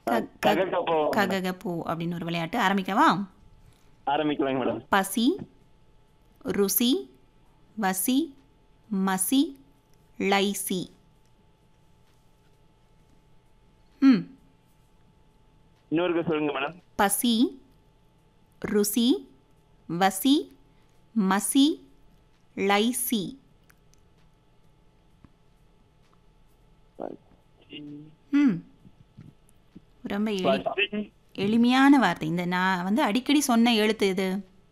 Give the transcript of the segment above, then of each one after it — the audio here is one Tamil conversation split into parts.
க- க- ககக்கப்போ கககப்பூ அப்படின்னு ஒரு விளையாட்டு ஆரம்பிக்கவா ஆரம்பிக்கலாங்க மேடம் பசி ருசி வசி மசி லைசி ம் இன்னொருக்க சொல்லுங்க மேடம் பசி ருசி வசி மசி லைசி ம் ரொம்ப எளி பசி எளிமையான வார்த்தை இந்த நான் வந்து அடிக்கடி சொன்ன எழுத்து இது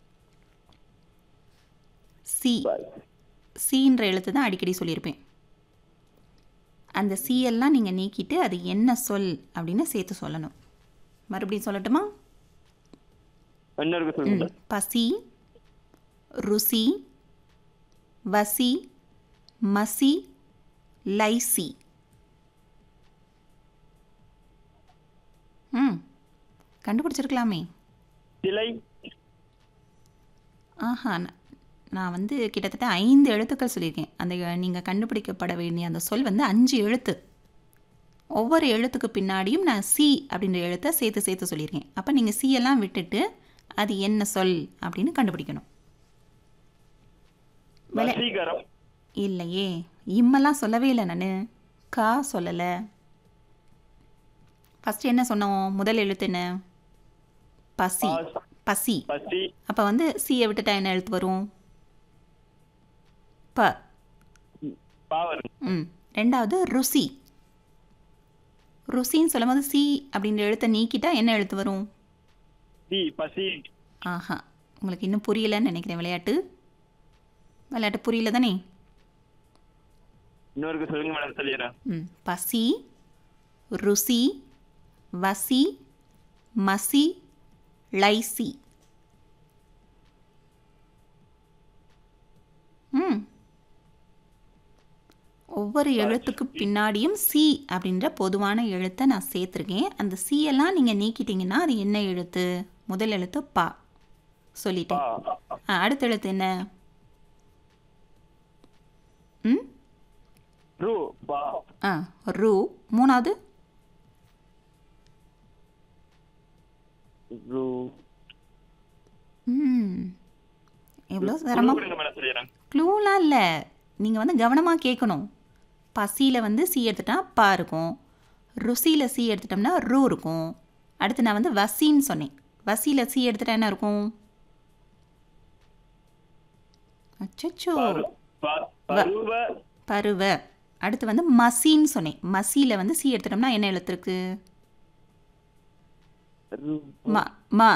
சி சீன்ற எழுத்து தான் அடிக்கடி சொல்லியிருப்பேன் அந்த சி எல்லாம் நீங்கள் நீக்கிட்டு அது என்ன சொல் அப்படின்னு சேர்த்து சொல்லணும் மறுபடியும் சொல்லட்டுமா இன்னொருக்க சொல்லுங்க ம். மேடம் பசி ருசி வசி மசி லைசி ம் கண்டுபிடிச்சிருக்கலாமே சிலை ஆஹா ந- நான் வந்து கிட்டத்தட்ட ஐந்து எழுத்துக்கள் சொல்லியிருக்கேன் அந்த நீங்கள் கண்டுபிடிக்கப்பட வேண்டிய அந்த சொல் வந்து அஞ்சு எழுத்து ஒவ்வொரு எழுத்துக்கு பின்னாடியும் நான் சி அப்படின்ற எழுத்தை சேர்த்து சேர்த்து சொல்லியிருக்கேன் அப்போ நீங்கள் சி எல்லாம் விட்டுட்டு அது என்ன சொல் அப்படின்னு கண்டுபிடிக்கணும் விளை- வசீகரம் இல்லையே இம்மெல்லாம் சொல்லவே இல்லை நான் கா சொல்லலை ஃபஸ்ட்டு என்ன சொன்னோம் முதல் எழுத்து என்ன பசி பாஸ், பசி பசி அப்போ வந்து சியை விட்டுட்டா என்ன எழுத்து வரும் ப பாவர் ம் ரெண்டாவது ருசி ருசின்னு சொல்லும்போது சி அப்படின்ற எழுத்தை நீக்கிட்டா என்ன எழுத்து வரும் சி பசி ஆஹா உங்களுக்கு இன்னும் புரியலன்னு நினைக்கிறேன் விளையாட்டு விளையாட்டு புரியல தானே இன்னொருக்க சொல்லுங்க மேடம் சொல்லிடுறேன் ம் பசி ருசி வசி மசி லைசி ம் ஒவ்வொரு எழுத்துக்கு பின்னாடியும் சி அப்படின்ற பொதுவான எழுத்தை நான் சேர்த்துருக்கேன் அந்த சி எல்லாம் நீங்கள் நீக்கிட்டீங்கன்னா அது என்ன எழுத்து முதல் எழுத்து பா சொல்லிட்டேன் பா ஆ, அடுத்த எழுத்து என்ன ம் ரூ பா ஆ ரூ மூணாவது ரூ ம் எவ்வளோ சிரமம் கொடுங்க மேடம் சொல்லிடுறேன் க்ளூலாம் இல்லை நீங்கள் வந்து கவனமாக கேட்கணும் பசியில் வந்து சி எடுத்துட்டா பா இருக்கும் ருசியில் சி எடுத்துட்டோம்னா ரூ இருக்கும் அடுத்து நான் வந்து வசின்னு சொன்னேன் வசியில் சி எடுத்துட்டா என்ன இருக்கும் அச்சச்சோ பரு- ப- பருவ பருவ அடுத்து வந்து மசின்னு சொன்னேன் மசியில் வந்து சி எடுத்துட்டோம்னா என்ன எழுத்து இருக்கு ரூ- ம ம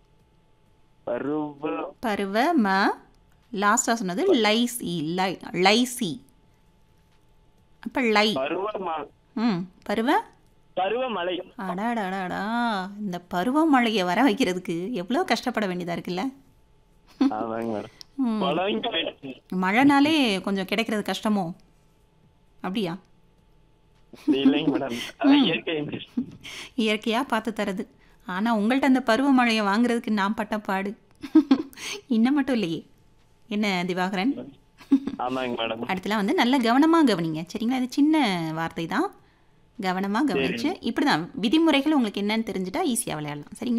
பருவ பருவ ம லாஸ்ட்டாக சொன்னது லைசி லை லைசி அப்போ லை பருவ ம் பருவ பருவமழை அடாடாடாடா இந்த பருவமழையை வர வைக்கிறதுக்கு எவ்வளோ கஷ்டப்பட வேண்டியதாக இருக்குல்ல ஆமாங்க மேடம் ம். பழம் மழைனாலே கொஞ்சம் கிடைக்கிறது கஷ்டமோ அப்படியா இல்லைங்க மேடம் அதான் இயற்கை இயற்கையாக பார்த்து தரது ஆனால் உங்கள்கிட்ட அந்த பருவமழையை வாங்குறதுக்கு நான் பட்ட பாடு இன்னும் மட்டும் இல்லையே என்ன திவாகரன் ஆமாங்க மேடம் அடுத்தலாம் வந்து நல்ல கவனமாக கவனிங்க சரிங்களா இது சின்ன வார்த்தை தான் கவனமாக கவனிச்சு இப்படி தான் விதிமுறைகள் உங்களுக்கு என்னன்னு தெரிஞ்சுட்டா ஈஸியாக விளையாடலாம் சரிங்களா